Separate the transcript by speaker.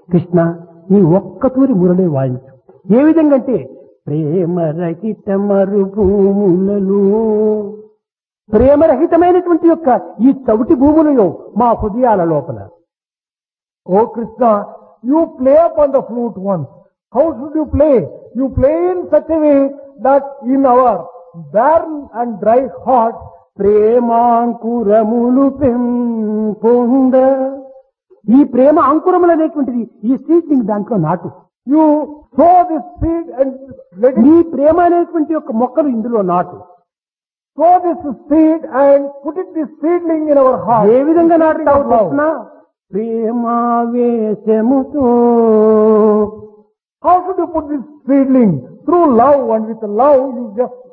Speaker 1: కృష్ణ నీ ఒక్క తూరి మురళి వాయించు ఏ విధంగా అంటే ప్రేమ రహిత మరుభూములలో ప్రేమరహితమైనటువంటి యొక్క ఈ చవిటి భూములలో మా హృదయాల లోపల
Speaker 2: Oh Krishna, you play upon the flute once. How should you play? You play in such a way that in our barren and dry hearts,
Speaker 1: ప్రేమాంకురములు పెంపొంద ఈ ప్రేమ అంకురములు అనేటువంటిది ఈ సీడ్లింగ్ దాంట్లో నాటు
Speaker 2: you sow this seed and let it
Speaker 1: నీ ప్రేమ అనేటువంటి యొక్క మొక్కలు ఇందులో నాటు
Speaker 2: sow this seed and put it this seedling in our heart.
Speaker 1: ఏ విధంగా
Speaker 2: Seedling
Speaker 1: నాటుతావు
Speaker 2: of love.
Speaker 1: Krishna ప్రేమావేశముతో
Speaker 2: How should you put this seedling? Through love and with love you just